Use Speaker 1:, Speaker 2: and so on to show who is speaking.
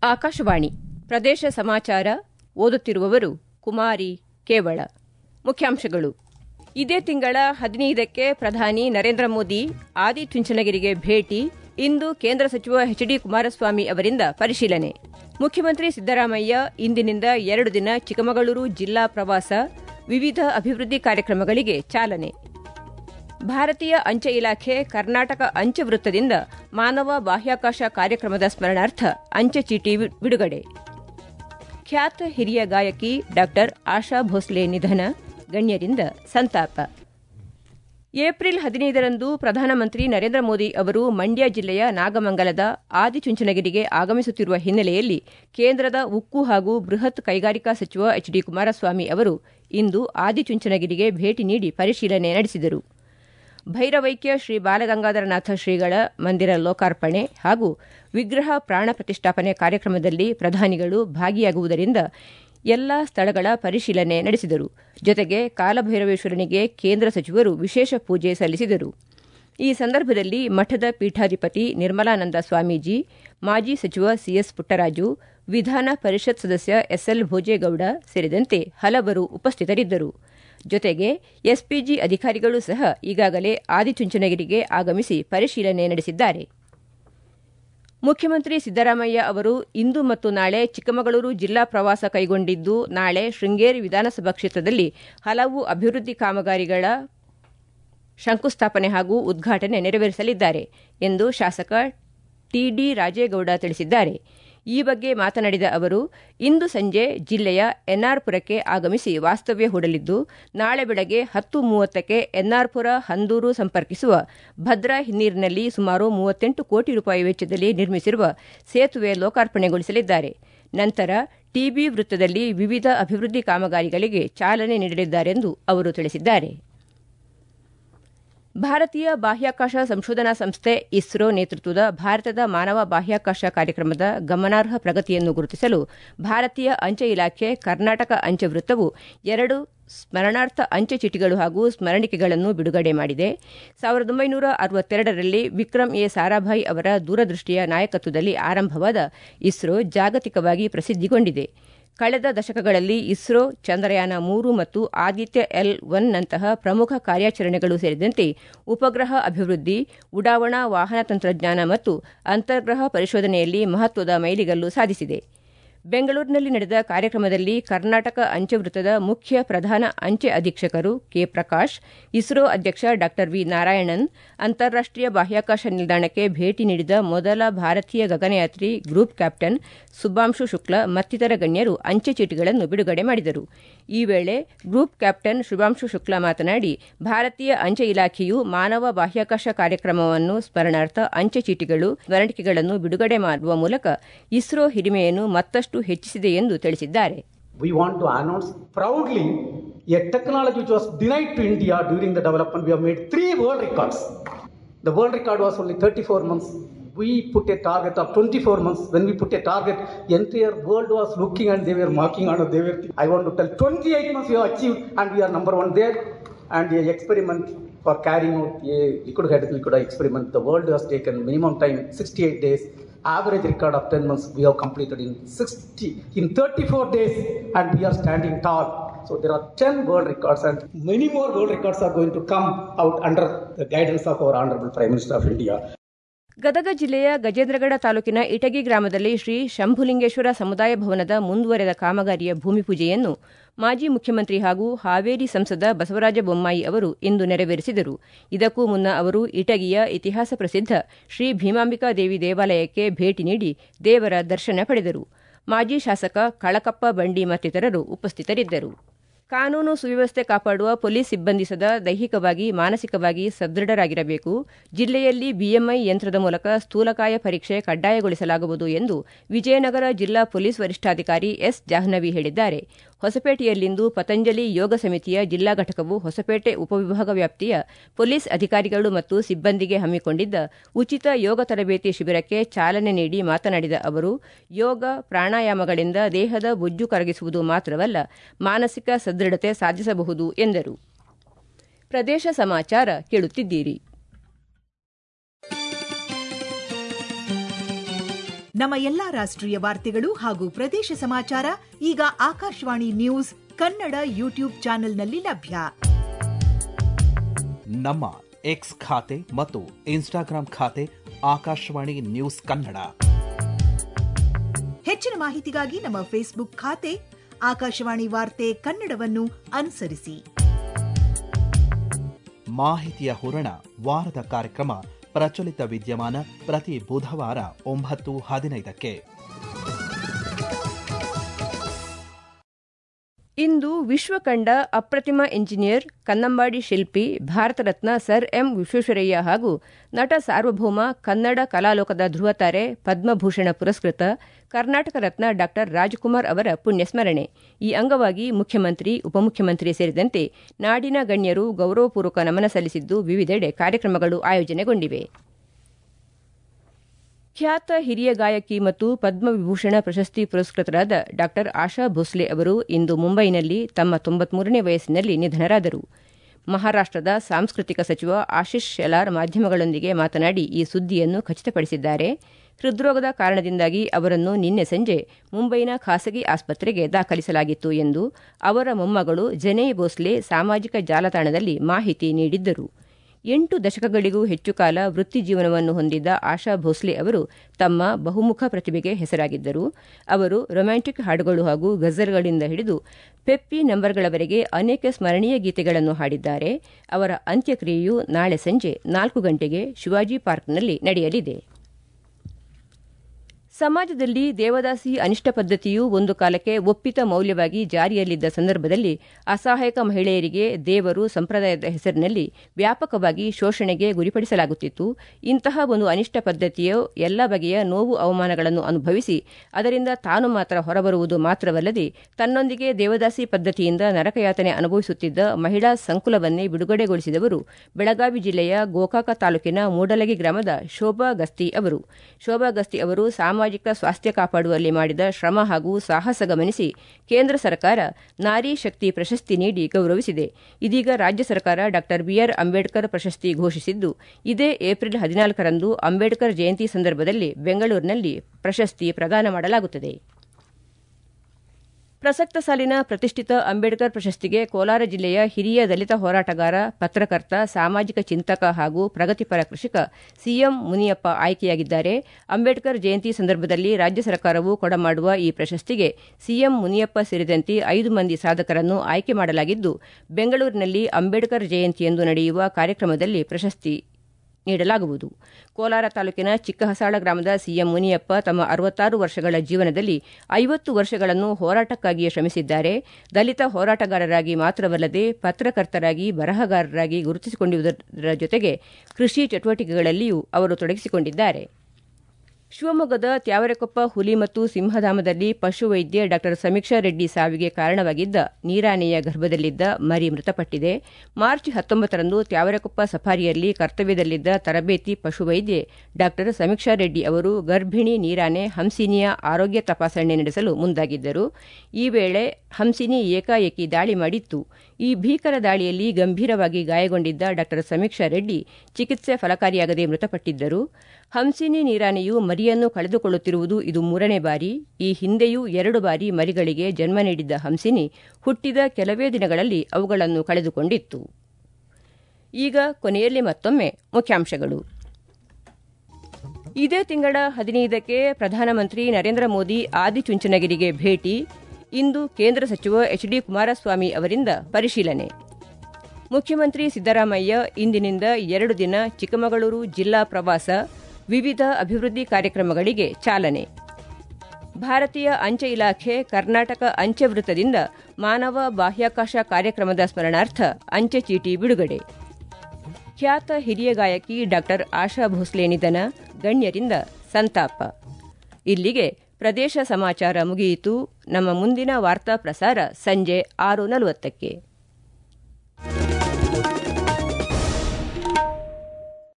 Speaker 1: ಆಕಾಶವಾಣಿ ಪ್ರದೇಶ ಸಮಾಚಾರ ಓದುತ್ತಿರುವವರು ಕುಮಾರಿ ಕೇವಳ ಮುಖ್ಯಾಂಶಗಳು ಇದೇ ತಿಂಗಳ ಹದಿನೈದಕ್ಕೆ ಪ್ರಧಾನಿ ನರೇಂದ್ರ ಮೋದಿ ಆದಿಚುಂಚನಗಿರಿಗೆ ಭೇಟಿ ಇಂದು ಕೇಂದ್ರ ಸಚಿವ ಎಚ್ ಡಿ ಕುಮಾರಸ್ವಾಮಿ ಅವರಿಂದ ಪರಿಶೀಲನೆ ಮುಖ್ಯಮಂತ್ರಿ ಸಿದ್ದರಾಮಯ್ಯ ಇಂದಿನಿಂದ ಎರಡು ದಿನ ಚಿಕ್ಕಮಗಳೂರು ಜಿಲ್ಲಾ ಪ್ರವಾಸ ವಿವಿಧ ಅಭಿವೃದ್ಧಿ ಕಾರ್ಯಕ್ರಮಗಳಿಗೆ ಚಾಲನೆ ಭಾರತೀಯ ಅಂಚೆ ಇಲಾಖೆ ಕರ್ನಾಟಕ ಅಂಚೆ ವೃತ್ತದಿಂದ ಮಾನವ ಬಾಹ್ಯಾಕಾಶ ಕಾರ್ಯಕ್ರಮದ ಸ್ಮರಣಾರ್ಥ ಅಂಚೆ ಚೀಟಿ ಬಿಡುಗಡೆ ಖ್ಯಾತ ಹಿರಿಯ ಗಾಯಕಿ ಡಾ ಆಶಾ ಭೋಸ್ಲೆ ನಿಧನ ಗಣ್ಯರಿಂದ ಸಂತಾಪ ಏಪ್ರಿಲ್ ಹದಿನೈದರಂದು ಪ್ರಧಾನಮಂತ್ರಿ ನರೇಂದ್ರ ಮೋದಿ ಅವರು ಮಂಡ್ಯ ಜಿಲ್ಲೆಯ ನಾಗಮಂಗಲದ ಆದಿಚುಂಚನಗಿರಿಗೆ ಆಗಮಿಸುತ್ತಿರುವ ಹಿನ್ನೆಲೆಯಲ್ಲಿ ಕೇಂದ್ರದ ಉಕ್ಕು ಹಾಗೂ ಬೃಹತ್ ಕೈಗಾರಿಕಾ ಸಚಿವ ಎಚ್ ಡಿ ಕುಮಾರಸ್ವಾಮಿ ಅವರು ಇಂದು ಆದಿಚುಂಚನಗಿರಿಗೆ ಭೇಟಿ ನೀಡಿ ಪರಿಶೀಲನೆ ನಡೆಸಿದರು ಭೈರವೈಕ್ಯ ಶ್ರೀ ಬಾಲಗಂಗಾಧರನಾಥ ಶ್ರೀಗಳ ಮಂದಿರ ಲೋಕಾರ್ಪಣೆ ಹಾಗೂ ವಿಗ್ರಹ ಪ್ರಾಣ ಪ್ರತಿಷ್ಠಾಪನೆ ಕಾರ್ಯಕ್ರಮದಲ್ಲಿ ಪ್ರಧಾನಿಗಳು ಭಾಗಿಯಾಗುವುದರಿಂದ ಎಲ್ಲಾ ಸ್ಥಳಗಳ ಪರಿಶೀಲನೆ ನಡೆಸಿದರು ಜೊತೆಗೆ ಕಾಲಭೈರವೇಶ್ವರನಿಗೆ ಕೇಂದ್ರ ಸಚಿವರು ವಿಶೇಷ ಪೂಜೆ ಸಲ್ಲಿಸಿದರು ಈ ಸಂದರ್ಭದಲ್ಲಿ ಮಠದ ಪೀಠಾಧಿಪತಿ ನಿರ್ಮಲಾನಂದ ಸ್ವಾಮೀಜಿ ಮಾಜಿ ಸಚಿವ ಸಿಎಸ್ ಪುಟ್ಟರಾಜು ವಿಧಾನ ಪರಿಷತ್ ಸದಸ್ಯ ಎಸ್ಎಲ್ ಭೋಜೇಗೌಡ ಸೇರಿದಂತೆ ಹಲವರು ಉಪಸ್ಥಿತರಿದ್ದರು ಜೊತೆಗೆ ಎಸ್ಪಿಜಿ ಅಧಿಕಾರಿಗಳು ಸಹ ಈಗಾಗಲೇ ಆದಿಚುಂಚನಗಿರಿಗೆ ಆಗಮಿಸಿ ಪರಿಶೀಲನೆ ನಡೆಸಿದ್ದಾರೆ ಮುಖ್ಯಮಂತ್ರಿ ಸಿದ್ದರಾಮಯ್ಯ ಅವರು ಇಂದು ಮತ್ತು ನಾಳೆ ಚಿಕ್ಕಮಗಳೂರು ಜಿಲ್ಲಾ ಪ್ರವಾಸ ಕೈಗೊಂಡಿದ್ದು ನಾಳೆ ಶೃಂಗೇರಿ ವಿಧಾನಸಭಾ ಕ್ಷೇತ್ರದಲ್ಲಿ ಹಲವು ಅಭಿವೃದ್ಧಿ ಕಾಮಗಾರಿಗಳ ಶಂಕುಸ್ಥಾಪನೆ ಹಾಗೂ ಉದ್ಘಾಟನೆ ನೆರವೇರಿಸಲಿದ್ದಾರೆ ಎಂದು ಶಾಸಕ ಟಿಡಿ ರಾಜೇಗೌಡ ತಿಳಿಸಿದ್ದಾರೆ ಈ ಬಗ್ಗೆ ಮಾತನಾಡಿದ ಅವರು ಇಂದು ಸಂಜೆ ಜಿಲ್ಲೆಯ ಎನ್ಆರ್ಪುರಕ್ಕೆ ಆಗಮಿಸಿ ವಾಸ್ತವ್ಯ ಹೂಡಲಿದ್ದು ನಾಳೆ ಬೆಳಗ್ಗೆ ಹತ್ತು ಮೂವತ್ತಕ್ಕೆ ಎನ್ಆರ್ಪುರ ಹಂದೂರು ಸಂಪರ್ಕಿಸುವ ಭದ್ರಾ ಹಿನ್ನೀರಿನಲ್ಲಿ ಸುಮಾರು ಮೂವತ್ತೆಂಟು ಕೋಟಿ ರೂಪಾಯಿ ವೆಚ್ಚದಲ್ಲಿ ನಿರ್ಮಿಸಿರುವ ಸೇತುವೆ ಲೋಕಾರ್ಪಣೆಗೊಳಿಸಲಿದ್ದಾರೆ ನಂತರ ಟಿಬಿ ವೃತ್ತದಲ್ಲಿ ವಿವಿಧ ಅಭಿವೃದ್ಧಿ ಕಾಮಗಾರಿಗಳಿಗೆ ಚಾಲನೆ ನೀಡಲಿದ್ದಾರೆಂದು ಅವರು ತಿಳಿಸಿದ್ದಾರೆ ಭಾರತೀಯ ಬಾಹ್ಯಾಕಾಶ ಸಂಶೋಧನಾ ಸಂಸ್ಥೆ ಇಸ್ರೋ ನೇತೃತ್ವದ ಭಾರತದ ಮಾನವ ಬಾಹ್ಯಾಕಾಶ ಕಾರ್ಯಕ್ರಮದ ಗಮನಾರ್ಹ ಪ್ರಗತಿಯನ್ನು ಗುರುತಿಸಲು ಭಾರತೀಯ ಅಂಚೆ ಇಲಾಖೆ ಕರ್ನಾಟಕ ಅಂಚೆ ವೃತ್ತವು ಎರಡು ಸ್ಮರಣಾರ್ಥ ಅಂಚೆ ಚೀಟಿಗಳು ಹಾಗೂ ಸ್ಮರಣಿಕೆಗಳನ್ನು ಬಿಡುಗಡೆ ಮಾಡಿದೆ ಸಾವಿರದ ಒಂಬೈನೂರ ಅರವತ್ತೆರಡರಲ್ಲಿ ವಿಕ್ರಮ್ ಎ ಸಾರಾಭಾಯ್ ಅವರ ದೂರದೃಷ್ಟಿಯ ನಾಯಕತ್ವದಲ್ಲಿ ಆರಂಭವಾದ ಇಸ್ರೋ ಜಾಗತಿಕವಾಗಿ ಪ್ರಸಿದ್ಧಿಗೊಂಡಿದೆ ಕಳೆದ ದಶಕಗಳಲ್ಲಿ ಇಸ್ರೋ ಚಂದ್ರಯಾನ ಮೂರು ಮತ್ತು ಆದಿತ್ಯ ಎಲ್ ಒನ್ನಂತಹ ಪ್ರಮುಖ ಕಾರ್ಯಾಚರಣೆಗಳು ಸೇರಿದಂತೆ ಉಪಗ್ರಹ ಅಭಿವೃದ್ಧಿ ಉಡಾವಣಾ ವಾಹನ ತಂತ್ರಜ್ಞಾನ ಮತ್ತು ಅಂತರ್ಗ್ರಹ ಪರಿಶೋಧನೆಯಲ್ಲಿ ಮಹತ್ವದ ಮೈಲಿಗಲ್ಲು ಸಾಧಿಸಿದೆ ಬೆಂಗಳೂರಿನಲ್ಲಿ ನಡೆದ ಕಾರ್ಯಕ್ರಮದಲ್ಲಿ ಕರ್ನಾಟಕ ಅಂಚೆ ವೃತ್ತದ ಮುಖ್ಯ ಪ್ರಧಾನ ಅಂಚೆ ಅಧೀಕ್ಷಕರು ಕೆ ಪ್ರಕಾಶ್ ಇಸ್ರೋ ಅಧ್ಯಕ್ಷ ಡಾ ವಿ ನಾರಾಯಣನ್ ಅಂತಾರಾಷ್ಟೀಯ ಬಾಹ್ಯಾಕಾಶ ನಿಲ್ದಾಣಕ್ಕೆ ಭೇಟಿ ನೀಡಿದ ಮೊದಲ ಭಾರತೀಯ ಗಗನಯಾತ್ರಿ ಗ್ರೂಪ್ ಕ್ಯಾಪ್ಟನ್ ಸುಭಾಂಶು ಶುಕ್ಲ ಮತ್ತಿತರ ಗಣ್ಯರು ಅಂಚೆ ಚೀಟಿಗಳನ್ನು ಬಿಡುಗಡೆ ಮಾಡಿದರು ಈ ವೇಳೆ ಗ್ರೂಪ್ ಕ್ಯಾಪ್ಟನ್ ಶುಭಾಂಶು ಶುಕ್ಲ ಮಾತನಾಡಿ ಭಾರತೀಯ ಅಂಚೆ ಇಲಾಖೆಯು ಮಾನವ ಬಾಹ್ಯಾಕಾಶ ಕಾರ್ಯಕ್ರಮವನ್ನು ಸ್ಮರಣಾರ್ಥ ಅಂಚೆ ಚೀಟಿಗಳು ಸ್ಮರಣಿಕೆಗಳನ್ನು ಬಿಡುಗಡೆ ಮಾಡುವ ಮೂಲಕ ಇಸ್ರೋ ಹಿರಿಮೆಯನ್ನು ಮತ್ತಷ್ಟು ಹೆಚ್ಚಿಸಿದೆ ಎಂದು ತಿಳಿಸಿದ್ದಾರೆ
Speaker 2: We want to announce proudly a technology which was denied to India during the development. We have made three world records. The world record was only 34 months. We put a target of 24 months. When we put a target, entire world was looking and they were marking on it. They were. I want to tell 28 months we have achieved and we are number one there. And a experiment for carrying out a liquid hydrogen liquid experiment. The world has taken minimum time 68 days average record of 10 months we have completed in 60 in 34 days and we are standing tall so there are 10 world records and many more world records are going to come out under the guidance of our honorable prime minister of india
Speaker 1: Gadag ಜಿಲ್ಲೆಯ ಗಜೇಂದ್ರಗಡ ತಾಲೂಕಿನ ಇಟಗಿ ಗ್ರಾಮದಲ್ಲಿ ಶ್ರೀ ಶಂಭುಲಿಂಗೇಶ್ವರ ಸಮುದಾಯ ಭವನದ ಮುಂದುವರೆದ ಕಾಮಗಾರಿಯ ಭೂಮಿ ಪೂಜೆಯನ್ನು ಮಾಜಿ ಮುಖ್ಯಮಂತ್ರಿ ಹಾಗೂ ಹಾವೇರಿ ಸಂಸದ ಬಸವರಾಜ ಬೊಮ್ಮಾಯಿ ಅವರು ಇಂದು ನೆರವೇರಿಸಿದರು ಇದಕ್ಕೂ ಮುನ್ನ ಅವರು ಇಟಗಿಯ ಇತಿಹಾಸ ಪ್ರಸಿದ್ಧ ಶ್ರೀ ಭೀಮಾಂಬಿಕಾ ದೇವಿ ದೇವಾಲಯಕ್ಕೆ ಭೇಟಿ ನೀಡಿ ದೇವರ ದರ್ಶನ ಪಡೆದರು ಮಾಜಿ ಶಾಸಕ ಕಳಕಪ್ಪ ಬಂಡಿ ಮತ್ತಿತರರು ಉಪಸ್ಥಿತರಿದ್ದರು ಕಾನೂನು ಸುವ್ಯವಸ್ಥೆ ಕಾಪಾಡುವ ಪೊಲೀಸ್ ಸಿಬ್ಬಂದಿ ಸದಾ ದೈಹಿಕವಾಗಿ ಮಾನಸಿಕವಾಗಿ ಸದೃಢರಾಗಿರಬೇಕು ಜಿಲ್ಲೆಯಲ್ಲಿ ಬಿಎಂಐ ಯಂತ್ರದ ಮೂಲಕ ಸ್ಥೂಲಕಾಯ ಪರೀಕ್ಷೆ ಕಡ್ಡಾಯಗೊಳಿಸಲಾಗುವುದು ಎಂದು ವಿಜಯನಗರ ಜಿಲ್ಲಾ ಪೊಲೀಸ್ ವರಿಷ್ಠಾಧಿಕಾರಿ ಎಸ್ ಜಾಹ್ನವಿ ಹೇಳಿದ್ದಾರೆ ಹೊಸಪೇಟೆಯಲ್ಲಿಂದು ಪತಂಜಲಿ ಯೋಗ ಸಮಿತಿಯ ಜಿಲ್ಲಾ ಘಟಕವು ಹೊಸಪೇಟೆ ಉಪವಿಭಾಗ ವ್ಯಾಪ್ತಿಯ ಪೊಲೀಸ್ ಅಧಿಕಾರಿಗಳು ಮತ್ತು ಸಿಬ್ಬಂದಿಗೆ ಹಮ್ಮಿಕೊಂಡಿದ್ದ ಉಚಿತ ಯೋಗ ತರಬೇತಿ ಶಿಬಿರಕ್ಕೆ ಚಾಲನೆ ನೀಡಿ ಮಾತನಾಡಿದ ಅವರು ಯೋಗ ಪ್ರಾಣಾಯಾಮಗಳಿಂದ ದೇಹದ ಬೊಜ್ಜು ಕರಗಿಸುವುದು ಮಾತ್ರವಲ್ಲ ಮಾನಸಿಕ ಸದೃಢತೆ ಸಾಧಿಸಬಹುದು ಎಂದರು ಪ್ರದೇಶ ಸಮಾಚಾರ ಕೇಳುತ್ತಿದ್ದೀರಿ
Speaker 3: ನಮ್ಮ ಎಲ್ಲಾ ರಾಷ್ಟ್ರೀಯ ವಾರ್ತೆಗಳು ಹಾಗೂ ಪ್ರದೇಶ ಸಮಾಚಾರ ಈಗ ಆಕಾಶವಾಣಿ ನ್ಯೂಸ್ ಕನ್ನಡ ಯೂಟ್ಯೂಬ್ ಚಾನೆಲ್ನಲ್ಲಿ ಲಭ್ಯ
Speaker 4: ನಮ್ಮ ಎಕ್ಸ್ ಖಾತೆ ಮತ್ತು ಇನ್ಸ್ಟಾಗ್ರಾಂ ಖಾತೆ ಆಕಾಶವಾಣಿ ನ್ಯೂಸ್ ಕನ್ನಡ
Speaker 3: ಹೆಚ್ಚಿನ ಮಾಹಿತಿಗಾಗಿ ನಮ್ಮ ಫೇಸ್ಬುಕ್ ಖಾತೆ ಆಕಾಶವಾಣಿ ವಾರ್ತೆ ಕನ್ನಡವನ್ನು ಅನುಸರಿಸಿ
Speaker 4: ಮಾಹಿತಿಯ ಹೂರಣ ವಾರದ ಕಾರ್ಯಕ್ರಮ ಪ್ರಚಲಿತ ವಿದ್ಯಮಾನ ಪ್ರತಿ ಬುಧವಾರ ಒಂಬತ್ತು ಹದಿನೈದಕ್ಕೆ
Speaker 1: ಇಂದು ವಿಶ್ವ ಕಂಡ ಅಪ್ರತಿಮ ಇಂಜಿನಿಯರ್ ಕನ್ನಂಬಾಡಿ ಶಿಲ್ಪಿ ಭಾರತ ರತ್ನ ಸರ್ ಎಂ ವಿಶ್ವೇಶ್ವರಯ್ಯ ಹಾಗೂ ನಟ ಸಾರ್ವಭೌಮ ಕನ್ನಡ ಕಲಾಲೋಕದ ಧ್ರುವತಾರೆ ಪದ್ಮಭೂಷಣ ಪುರಸ್ಕೃತ ಕರ್ನಾಟಕ ರತ್ನ ಡಾ ರಾಜ್ಕುಮಾರ್ ಅವರ ಪುಣ್ಯಸ್ಮರಣೆ ಈ ಅಂಗವಾಗಿ ಮುಖ್ಯಮಂತ್ರಿ ಉಪಮುಖ್ಯಮಂತ್ರಿ ಸೇರಿದಂತೆ ನಾಡಿನ ಗಣ್ಯರು ಗೌರವಪೂರ್ವಕ ನಮನ ಸಲ್ಲಿಸಿದ್ದು ವಿವಿಧೆಡೆ ಕಾರ್ಯಕ್ರಮಗಳು ಆಯೋಜನೆಗೊಂಡಿವೆ ಖ್ಯಾತ ಹಿರಿಯ ಗಾಯಕಿ ಮತ್ತು ಪದ್ಮವಿಭೂಷಣ ಪ್ರಶಸ್ತಿ ಪುರಸ್ಕೃತರಾದ ಡಾ ಆಶಾ ಭೋಸ್ಲೆ ಅವರು ಇಂದು ಮುಂಬೈನಲ್ಲಿ ತಮ್ಮ ತೊಂಬತ್ಮೂರನೇ ವಯಸ್ಸಿನಲ್ಲಿ ನಿಧನರಾದರು ಮಹಾರಾಷ್ಟದ ಸಾಂಸ್ಕೃತಿಕ ಸಚಿವ ಆಶಿಷ್ ಶೆಲಾರ್ ಮಾಧ್ಯಮಗಳೊಂದಿಗೆ ಮಾತನಾಡಿ ಈ ಸುದ್ದಿಯನ್ನು ಖಚಿತಪಡಿಸಿದ್ದಾರೆ ಹೃದ್ರೋಗದ ಕಾರಣದಿಂದಾಗಿ ಅವರನ್ನು ನಿನ್ನೆ ಸಂಜೆ ಮುಂಬೈನ ಖಾಸಗಿ ಆಸ್ಪತ್ರೆಗೆ ದಾಖಲಿಸಲಾಗಿತ್ತು ಎಂದು ಅವರ ಮೊಮ್ಮಗಳು ಜನೇಯ್ ಭೋಸ್ಲೆ ಸಾಮಾಜಿಕ ಜಾಲತಾಣದಲ್ಲಿ ಮಾಹಿತಿ ನೀಡಿದ್ದರು ಎಂಟು ದಶಕಗಳಿಗೂ ಹೆಚ್ಚು ಕಾಲ ವೃತ್ತಿ ಜೀವನವನ್ನು ಹೊಂದಿದ್ದ ಆಶಾ ಭೋಸ್ಲೆ ಅವರು ತಮ್ಮ ಬಹುಮುಖ ಪ್ರತಿಭೆಗೆ ಹೆಸರಾಗಿದ್ದರು ಅವರು ರೊಮ್ಯಾಂಟಿಕ್ ಹಾಡುಗಳು ಹಾಗೂ ಗಜಲ್ಗಳಿಂದ ಹಿಡಿದು ಪೆಪ್ಪಿ ನಂಬರ್ಗಳವರೆಗೆ ಅನೇಕ ಸ್ಮರಣೀಯ ಗೀತೆಗಳನ್ನು ಹಾಡಿದ್ದಾರೆ ಅವರ ಅಂತ್ಯಕ್ರಿಯೆಯು ನಾಳೆ ಸಂಜೆ ನಾಲ್ಕು ಗಂಟೆಗೆ ಶಿವಾಜಿ ಪಾರ್ಕ್ನಲ್ಲಿ ನಡೆಯಲಿದೆ ಸಮಾಜದಲ್ಲಿ ದೇವದಾಸಿ ಅನಿಷ್ಟ ಪದ್ಧತಿಯು ಒಂದು ಕಾಲಕ್ಕೆ ಒಪ್ಪಿತ ಮೌಲ್ಯವಾಗಿ ಜಾರಿಯಲ್ಲಿದ್ದ ಸಂದರ್ಭದಲ್ಲಿ ಅಸಹಾಯಕ ಮಹಿಳೆಯರಿಗೆ ದೇವರು ಸಂಪ್ರದಾಯದ ಹೆಸರಿನಲ್ಲಿ ವ್ಯಾಪಕವಾಗಿ ಶೋಷಣೆಗೆ ಗುರಿಪಡಿಸಲಾಗುತ್ತಿತ್ತು ಇಂತಹ ಒಂದು ಅನಿಷ್ಟ ಪದ್ಧತಿಯು ಎಲ್ಲ ಬಗೆಯ ನೋವು ಅವಮಾನಗಳನ್ನು ಅನುಭವಿಸಿ ಅದರಿಂದ ತಾನು ಮಾತ್ರ ಹೊರಬರುವುದು ಮಾತ್ರವಲ್ಲದೆ ತನ್ನೊಂದಿಗೆ ದೇವದಾಸಿ ಪದ್ಧತಿಯಿಂದ ನರಕಯಾತನೆ ಅನುಭವಿಸುತ್ತಿದ್ದ ಮಹಿಳಾ ಸಂಕುಲವನ್ನೇ ಬಿಡುಗಡೆಗೊಳಿಸಿದವರು ಬೆಳಗಾವಿ ಜಿಲ್ಲೆಯ ಗೋಕಾಕ ತಾಲೂಕಿನ ಮೂಡಲಗಿ ಗ್ರಾಮದ ಶೋಭಾ ಗಸ್ತಿ ಅವರು ಶೋಭಾ ಗಸ್ತಿ ಅವರು ಸಾಮಾಜಿಕ ಸ್ವಾಸ್ಥ್ಯ ಕಾಪಾಡುವಲ್ಲಿ ಮಾಡಿದ ಶ್ರಮ ಹಾಗೂ ಸಾಹಸ ಗಮನಿಸಿ ಕೇಂದ್ರ ಸರ್ಕಾರ ನಾರಿ ಶಕ್ತಿ ಪ್ರಶಸ್ತಿ ನೀಡಿ ಗೌರವಿಸಿದೆ ಇದೀಗ ರಾಜ್ಯ ಸರ್ಕಾರ ಡಾ ಬಿಆರ್ ಅಂಬೇಡ್ಕರ್ ಪ್ರಶಸ್ತಿ ಘೋಷಿಸಿದ್ದು ಇದೇ ಏಪ್ರಿಲ್ ಹದಿನಾಲ್ಕರಂದು ಅಂಬೇಡ್ಕರ್ ಜಯಂತಿ ಸಂದರ್ಭದಲ್ಲಿ ಬೆಂಗಳೂರಿನಲ್ಲಿ ಪ್ರಶಸ್ತಿ ಪ್ರದಾನ ಮಾಡಲಾಗುತ್ತದೆ ಪ್ರಸಕ್ತ ಸಾಲಿನ ಪ್ರತಿಷ್ಠಿತ ಅಂಬೇಡ್ಕರ್ ಪ್ರಶಸ್ತಿಗೆ ಕೋಲಾರ ಜಿಲ್ಲೆಯ ಹಿರಿಯ ದಲಿತ ಹೋರಾಟಗಾರ ಪತ್ರಕರ್ತ ಸಾಮಾಜಿಕ ಚಿಂತಕ ಹಾಗೂ ಪ್ರಗತಿಪರ ಕೃಷಿಕ ಸಿಎಂ ಮುನಿಯಪ್ಪ ಆಯ್ಕೆಯಾಗಿದ್ದಾರೆ ಅಂಬೇಡ್ಕರ್ ಜಯಂತಿ ಸಂದರ್ಭದಲ್ಲಿ ರಾಜ್ಯ ಸರ್ಕಾರವು ಕೊಡಮಾಡುವ ಈ ಪ್ರಶಸ್ತಿಗೆ ಸಿಎಂ ಮುನಿಯಪ್ಪ ಸೇರಿದಂತೆ ಐದು ಮಂದಿ ಸಾಧಕರನ್ನು ಆಯ್ಕೆ ಮಾಡಲಾಗಿದ್ದು ಬೆಂಗಳೂರಿನಲ್ಲಿ ಅಂಬೇಡ್ಕರ್ ಜಯಂತಿಯಂದು ನಡೆಯುವ ಕಾರ್ಯಕ್ರಮದಲ್ಲಿ ಪ್ರಶಸ್ತಿ ನೀಡಲಾಗುವುದು ಕೋಲಾರ ತಾಲೂಕಿನ ಚಿಕ್ಕಹಸಾಳ ಗ್ರಾಮದ ಸಿಎಂ ಮುನಿಯಪ್ಪ ತಮ್ಮ ಅರವತ್ತಾರು ವರ್ಷಗಳ ಜೀವನದಲ್ಲಿ ಐವತ್ತು ವರ್ಷಗಳನ್ನು ಹೋರಾಟಕ್ಕಾಗಿಯೇ ಶ್ರಮಿಸಿದ್ದಾರೆ ದಲಿತ ಹೋರಾಟಗಾರರಾಗಿ ಮಾತ್ರವಲ್ಲದೆ ಪತ್ರಕರ್ತರಾಗಿ ಬರಹಗಾರರಾಗಿ ಗುರುತಿಸಿಕೊಂಡಿರುವುದರ ಜೊತೆಗೆ ಕೃಷಿ ಚಟುವಟಿಕೆಗಳಲ್ಲಿಯೂ ಅವರು ತೊಡಗಿಸಿಕೊಂಡಿದ್ದಾರೆ ಶಿವಮೊಗ್ಗದ ತ್ಯಾವರೆಕೊಪ್ಪ ಹುಲಿ ಮತ್ತು ಸಿಂಹಧಾಮದಲ್ಲಿ ಪಶುವೈದ್ಯೆ ಡಾ ಸಮೀಕ್ಷಾ ರೆಡ್ಡಿ ಸಾವಿಗೆ ಕಾರಣವಾಗಿದ್ದ ನೀರಾನೆಯ ಗರ್ಭದಲ್ಲಿದ್ದ ಮರಿ ಮೃತಪಟ್ಟಿದೆ ಮಾರ್ಚ್ ಹತ್ತೊಂಬತ್ತರಂದು ತ್ಯಾವರೆಕೊಪ್ಪ ಸಫಾರಿಯಲ್ಲಿ ಕರ್ತವ್ಯದಲ್ಲಿದ್ದ ತರಬೇತಿ ಪಶುವೈದ್ಯೆ ಡಾ ಸಮೀಕ್ಷಾ ರೆಡ್ಡಿ ಅವರು ಗರ್ಭಿಣಿ ನೀರಾನೆ ಹಂಸಿನಿಯ ಆರೋಗ್ಯ ತಪಾಸಣೆ ನಡೆಸಲು ಮುಂದಾಗಿದ್ದರು ಈ ವೇಳೆ ಹಂಸಿನಿ ಏಕಾಏಕಿ ದಾಳಿ ಮಾಡಿತ್ತು ಈ ಭೀಕರ ದಾಳಿಯಲ್ಲಿ ಗಂಭೀರವಾಗಿ ಗಾಯಗೊಂಡಿದ್ದ ಡಾ ಸಮೀಕ್ಷಾ ರೆಡ್ಡಿ ಚಿಕಿತ್ಸೆ ಫಲಕಾರಿಯಾಗದೆ ಮೃತಪಟ್ಟಿದ್ದರು ಹಂಸಿನಿ ನೀರಾನೆಯು ಮರಿಯನ್ನು ಕಳೆದುಕೊಳ್ಳುತ್ತಿರುವುದು ಇದು ಮೂರನೇ ಬಾರಿ ಈ ಹಿಂದೆಯೂ ಎರಡು ಬಾರಿ ಮರಿಗಳಿಗೆ ಜನ್ಮ ನೀಡಿದ್ದ ಹಂಸಿನಿ ಹುಟ್ಟಿದ ಕೆಲವೇ ದಿನಗಳಲ್ಲಿ ಅವುಗಳನ್ನು ಕಳೆದುಕೊಂಡಿತ್ತು ಈಗ ಕೊನೆಯಲ್ಲಿ ಮತ್ತೊಮ್ಮೆ ಮುಖ್ಯಾಂಶಗಳು ಇದೇ ತಿಂಗಳ ಹದಿನೈದಕ್ಕೆ ಪ್ರಧಾನಮಂತ್ರಿ ನರೇಂದ್ರ ಮೋದಿ ಆದಿಚುಂಚನಗಿರಿಗೆ ಭೇಟಿ ಇಂದು ಕೇಂದ್ರ ಸಚಿವ ಎಚ್ ಡಿ ಕುಮಾರಸ್ವಾಮಿ ಅವರಿಂದ ಪರಿಶೀಲನೆ ಮುಖ್ಯಮಂತ್ರಿ ಸಿದ್ದರಾಮಯ್ಯ ಇಂದಿನಿಂದ ಎರಡು ದಿನ ಚಿಕ್ಕಮಗಳೂರು ಜಿಲ್ಲಾ ಪ್ರವಾಸ ವಿವಿಧ ಅಭಿವೃದ್ಧಿ ಕಾರ್ಯಕ್ರಮಗಳಿಗೆ ಚಾಲನೆ ಭಾರತೀಯ ಅಂಚೆ ಇಲಾಖೆ ಕರ್ನಾಟಕ ಅಂಚೆ ವೃತ್ತದಿಂದ ಮಾನವ ಬಾಹ್ಯಾಕಾಶ ಕಾರ್ಯಕ್ರಮದ ಸ್ಮರಣಾರ್ಥ ಅಂಚೆ ಚೀಟಿ ಬಿಡುಗಡೆ ಖ್ಯಾತ ಹಿರಿಯ ಗಾಯಕಿ ಡಾಕ್ಟರ್ ಆಶಾ ಭೋಸ್ಲೆ ನಿಧನ ಗಣ್ಯರಿಂದ ಸಂತಾಪ ಇಲ್ಲಿಗೆ ಪ್ರದೇಶ ಸಮಾಚಾರ ಮುಗಿಯಿತು ನಮ್ಮ ಮುಂದಿನ ವಾರ್ತಾ ಪ್ರಸಾರ ಸಂಜೆ ಆರು ನಲವತ್ತಕ್ಕೆ